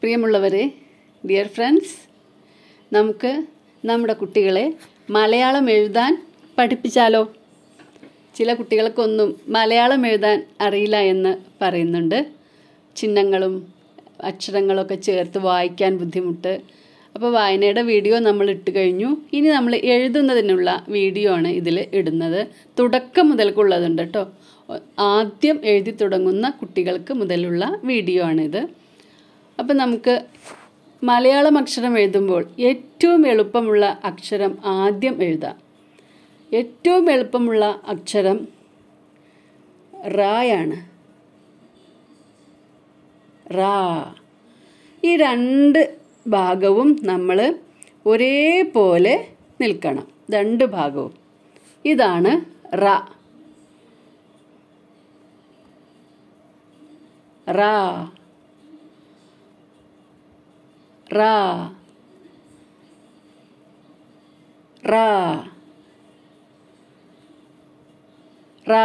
പ്രിയമുള്ളവരെ dear friends നമുക്ക് നമ്മുടെ കുട്ടികളെ മലയാളം എഴുതാൻ പഠിപ്പിച്ചാലോ ചില കുട്ടികൾക്കൊന്നും മലയാളം എഴുതാൻ അറിയില്ല എന്ന് പറയുന്നുണ്ട് ചിഹ്നങ്ങളും അക്ഷരങ്ങളൊക്കെ ചേർത്ത് വായിക്കാൻ ബുദ്ധിമുട്ട് അപ്പോൾ വായനയുടെ വീഡിയോ നമ്മൾ ഇട്ട് കഴിഞ്ഞു ഇനി നമ്മൾ എഴുതുന്നതിനുള്ള വീഡിയോ ആണ് ഇതിൽ ഇടുന്നത് തുടക്കം മുതൽക്കുള്ളതുണ്ട് കേട്ടോ ആദ്യം എഴുതി തുടങ്ങുന്ന കുട്ടികൾക്ക് മുതലുള്ള വീഡിയോ ആണിത് അപ്പം നമുക്ക് മലയാളം അക്ഷരം എഴുതുമ്പോൾ ഏറ്റവും എളുപ്പമുള്ള അക്ഷരം ആദ്യം എഴുതാം ഏറ്റവും എളുപ്പമുള്ള അക്ഷരം റായാണ് റാ ഈ രണ്ട് ഭാഗവും നമ്മൾ ഒരേപോലെ നിൽക്കണം രണ്ട് ഭാഗവും ഇതാണ് റ റാ റാ റാ റാ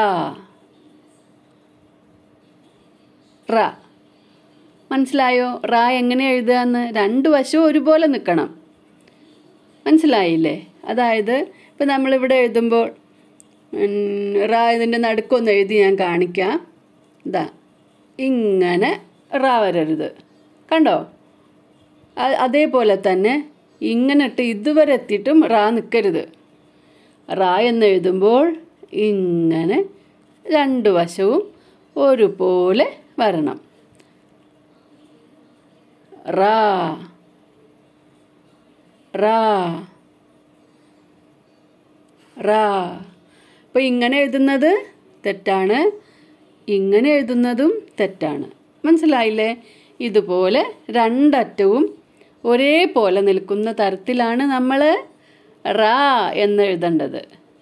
റ മനസ്സിലായോ റാ എങ്ങനെ എഴുതുകയെന്ന് രണ്ട് വശവും ഒരുപോലെ നിൽക്കണം മനസ്സിലായില്ലേ അതായത് ഇപ്പം നമ്മളിവിടെ എഴുതുമ്പോൾ റാ ഇതിൻ്റെ നടുക്കൊന്ന് എഴുതി ഞാൻ കാണിക്കാം ഇതാ ഇങ്ങനെ റാ വരരുത് കണ്ടോ അതേപോലെ തന്നെ ഇങ്ങനെ ഇട്ട് ഇതുവരെ എത്തിയിട്ടും റാ നിൽക്കരുത് റാ എന്ന് എഴുതുമ്പോൾ ഇങ്ങനെ രണ്ട് വശവും ഒരുപോലെ വരണം റാ റാ റാ അപ്പോൾ ഇങ്ങനെ എഴുതുന്നത് തെറ്റാണ് ഇങ്ങനെ എഴുതുന്നതും തെറ്റാണ് മനസ്സിലായില്ലേ ഇതുപോലെ രണ്ടറ്റവും ഒരേപോലെ നിൽക്കുന്ന തരത്തിലാണ് നമ്മൾ റാ എന്ന് എഴുതേണ്ടത്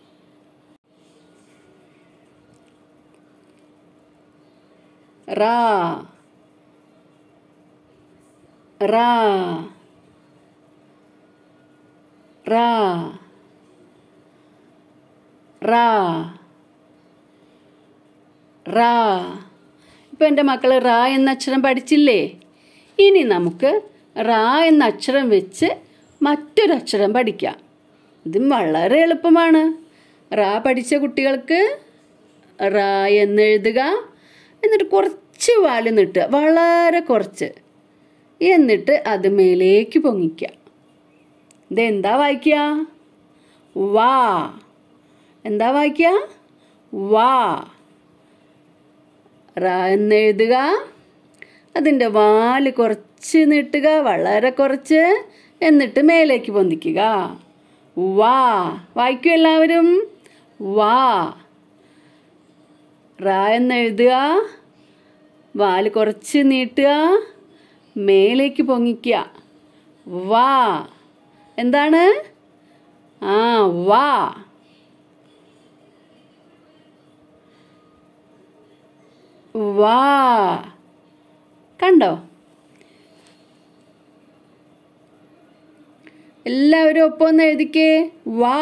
റാ റാ റാ റാ റാ ഇപ്പം എൻ്റെ മക്കൾ റാ എന്ന അക്ഷരം പഠിച്ചില്ലേ ഇനി നമുക്ക് റാ എന്ന അക്ഷരം വെച്ച് മറ്റൊരക്ഷരം പഠിക്കാം ഇതും വളരെ എളുപ്പമാണ് റാ പഠിച്ച കുട്ടികൾക്ക് റാ എന്ന് എഴുതുക എന്നിട്ട് കുറച്ച് വാല് നീട്ടുക വളരെ കുറച്ച് എന്നിട്ട് അത് മേലേക്ക് പൊങ്ങിക്കുക ഇതെന്താ വായിക്കുക വാ എന്താ വായിക്കുക വാ റ എന്നെഴുതുക അതിൻ്റെ വാല് കുറച്ച് നീട്ടുക വളരെ കുറച്ച് എന്നിട്ട് മേലേക്ക് പൊന്തിക്കുക വാ വായിക്കൂ എല്ലാവരും വാ റ എന്നെഴുതുക വാല് കുറച്ച് നീട്ടുക മേലേക്ക് പൊങ്ങിക്കുക വാ എന്താണ് ആ വാ വാ കണ്ടോ എല്ലാവരും ഒപ്പം ഒന്ന് എഴുതിക്കേ വാ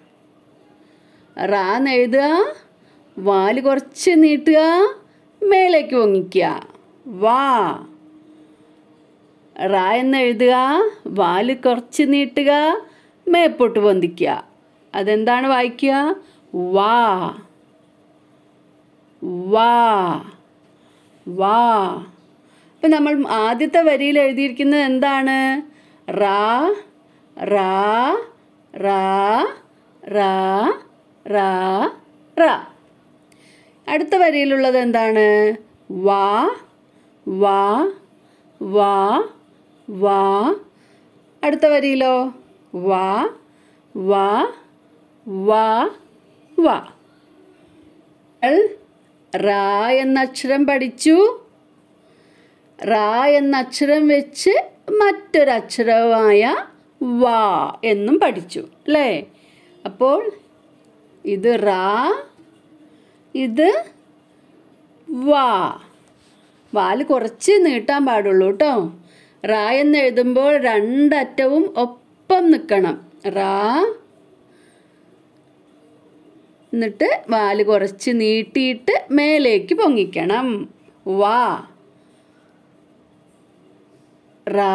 റാന്ന് എഴുതുക വാല് കുറച്ച് നീട്ടുക മേലേക്ക് പൊങ്ങിക്കുക വാ റാ എന്ന് എഴുതുക വാല് കുറച്ച് നീട്ടുക മേപ്പോട്ട് പൊന്തിക്കുക അതെന്താണ് വായിക്കുക വാ വാ വാ അപ്പം നമ്മൾ ആദ്യത്തെ വരിയിൽ എഴുതിയിരിക്കുന്നത് എന്താണ് റാ റാ റാ റാ റാ റാ അടുത്ത വരിയിലുള്ളത് എന്താണ് വാ വാ വാ വാ അടുത്ത വരിയിലോ വാ വാ വാ വാ റാ എന്ന അക്ഷരം പഠിച്ചു റാ എന്ന അക്ഷരം വെച്ച് മറ്റൊരക്ഷരമായ വാ എന്നും പഠിച്ചു അല്ലേ അപ്പോൾ ഇത് റാ ഇത് വാ വാല് കുറച്ച് നീട്ടാൻ പാടുള്ളൂ കേട്ടോ റാ എന്ന് എഴുതുമ്പോൾ രണ്ടറ്റവും ഒപ്പം നിൽക്കണം റാ എന്നിട്ട് വാല് കുറച്ച് നീട്ടിയിട്ട് മേലേക്ക് പൊങ്ങിക്കണം വാ റാ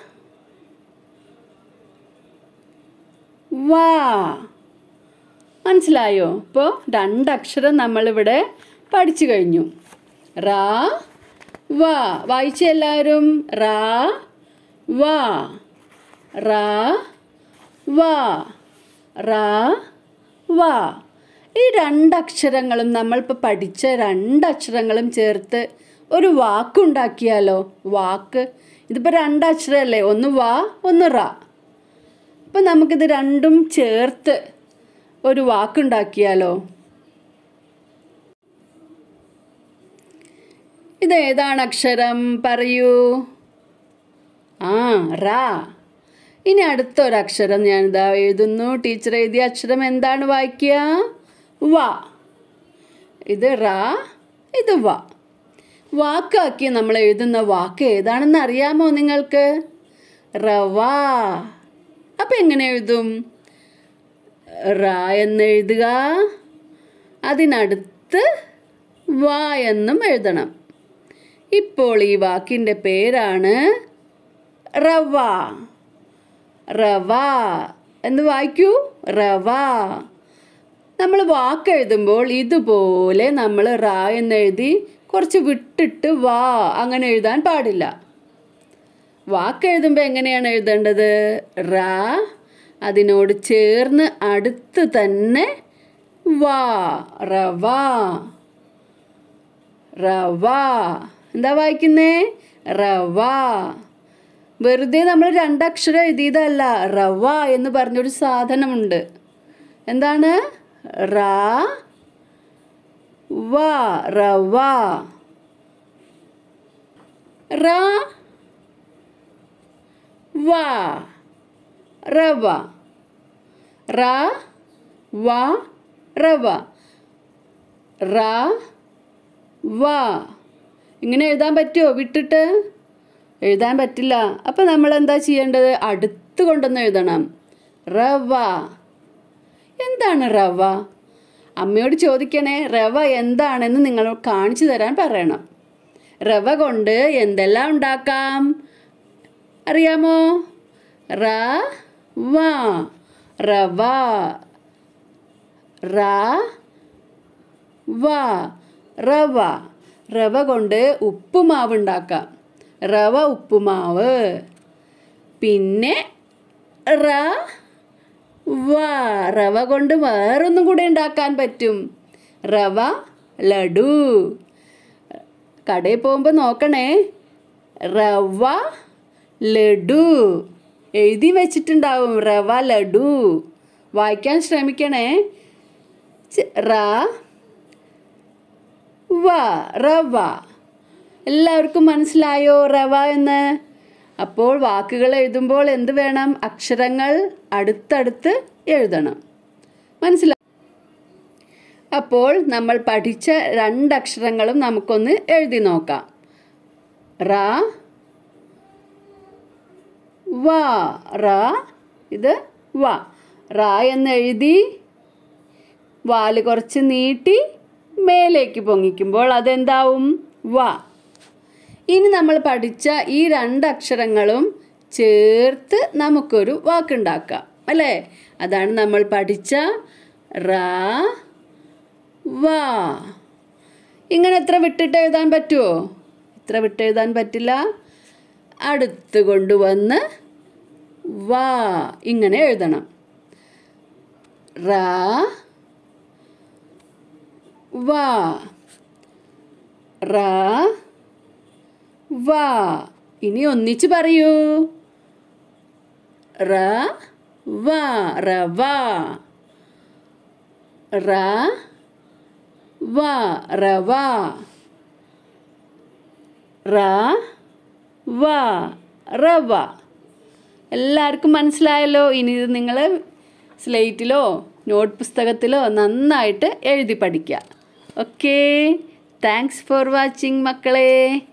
വാ മനസ്സിലായോ ഇപ്പോൾ രണ്ടക്ഷരം നമ്മളിവിടെ പഠിച്ചു കഴിഞ്ഞു റാ വാ വായിച്ച എല്ലാവരും റാ വാ റാ വാ റാ വാ ഈ രണ്ടക്ഷരങ്ങളും നമ്മളിപ്പോൾ പഠിച്ച രണ്ടക്ഷരങ്ങളും ചേർത്ത് ഒരു വാക്കുണ്ടാക്കിയാലോ വാക്ക് ഇതിപ്പോൾ രണ്ടക്ഷരമല്ലേ ഒന്ന് വാ ഒന്ന് റാ അപ്പം നമുക്കിത് രണ്ടും ചേർത്ത് ഒരു വാക്കുണ്ടാക്കിയാലോ ഇത് ഏതാണ് അക്ഷരം പറയൂ ആ റാ ഇനി അടുത്തൊരക്ഷരം ഞാനിതാ എഴുതുന്നു ടീച്ചർ എഴുതിയ അക്ഷരം എന്താണ് വായിക്കുക വാ ഇത് റാ ഇത് വാ വാക്കാക്കി നമ്മൾ എഴുതുന്ന വാക്ക് ഏതാണെന്ന് അറിയാമോ നിങ്ങൾക്ക് റവാ അപ്പം എങ്ങനെ എഴുതും റ എന്ന് എഴുതുക അതിനടുത്ത് വാ എന്നും എഴുതണം ഇപ്പോൾ ഈ വാക്കിൻ്റെ പേരാണ് റവ റവ എന്ന് വായിക്കൂ റവ നമ്മൾ വാക്ക് എഴുതുമ്പോൾ ഇതുപോലെ നമ്മൾ റ എന്ന് എഴുതി കുറച്ച് വിട്ടിട്ട് വാ അങ്ങനെ എഴുതാൻ പാടില്ല വാക്ക് എഴുതുമ്പോൾ എങ്ങനെയാണ് എഴുതേണ്ടത് റ അതിനോട് ചേർന്ന് അടുത്ത് തന്നെ വാ റവ റവ എന്താ വായിക്കുന്നേ റവ വെറുതെ നമ്മൾ രണ്ടക്ഷരം എഴുതിയതല്ല റവ എന്ന് പറഞ്ഞൊരു സാധനമുണ്ട് എന്താണ് റാ വാ റവ റാ വാ റവ റ വ റവ റ വ ഇങ്ങനെ എഴുതാൻ പറ്റുമോ വിട്ടിട്ട് എഴുതാൻ പറ്റില്ല അപ്പം നമ്മൾ എന്താ ചെയ്യേണ്ടത് അടുത്ത് കൊണ്ടുവന്ന് എഴുതണം റവ എന്താണ് റവ അമ്മയോട് ചോദിക്കണേ റവ എന്താണെന്ന് നിങ്ങൾ കാണിച്ചു തരാൻ പറയണം റവ കൊണ്ട് എന്തെല്ലാം ഉണ്ടാക്കാം അറിയാമോ റ വ റവ റ വ റവ റവ കൊണ്ട് ഉപ്പുമാവ് ഉണ്ടാക്കാം റവ ഉപ്പുമാവ് പിന്നെ റ വ റവ കൊണ്ട് വേറൊന്നും കൂടെ ഉണ്ടാക്കാൻ പറ്റും റവ ലഡു കടയിൽ പോകുമ്പോൾ നോക്കണേ റവ ലഡു എഴുതി വെച്ചിട്ടുണ്ടാവും റവ ലഡു വായിക്കാൻ ശ്രമിക്കണേ ച- റ വ റവ എല്ലാവർക്കും മനസ്സിലായോ റവ എന്ന് അപ്പോൾ വാക്കുകൾ എഴുതുമ്പോൾ എന്ത് വേണം അക്ഷരങ്ങൾ അടുത്തടുത്ത് എഴുതണം മനസ്സിലായി അപ്പോൾ നമ്മൾ പഠിച്ച രണ്ടക്ഷരങ്ങളും നമുക്കൊന്ന് എഴുതി നോക്കാം റ വ റ ഇത് വ റ എന്ന് എഴുതി വാല് കുറച്ച് നീട്ടി മേലേക്ക് പൊങ്ങിക്കുമ്പോൾ അതെന്താവും വ ഇനി നമ്മൾ പഠിച്ച ഈ രണ്ട് അക്ഷരങ്ങളും ചേർത്ത് നമുക്കൊരു വാക്കുണ്ടാക്കാം അല്ലേ അതാണ് നമ്മൾ പഠിച്ച റ വ ഇങ്ങനെ എത്ര വിട്ടിട്ട് എഴുതാൻ പറ്റുമോ ഇത്ര വിട്ടെഴുതാൻ പറ്റില്ല അടുത്ത് കൊണ്ടുവന്ന് വാ ഇങ്ങനെ എഴുതണം റ വാ റ വാ ഇനി ഒന്നിച്ച് പറയൂ റ വാ റവ റ വാ റവ റ വാ റവ എല്ലാവർക്കും മനസ്സിലായല്ലോ ഇനി ഇത് നിങ്ങൾ സ്ലേറ്റിലോ നോട്ട് പുസ്തകത്തിലോ നന്നായിട്ട് എഴുതി പഠിക്കുക ഓക്കേ താങ്ക്സ് ഫോർ വാച്ചിങ് മക്കളെ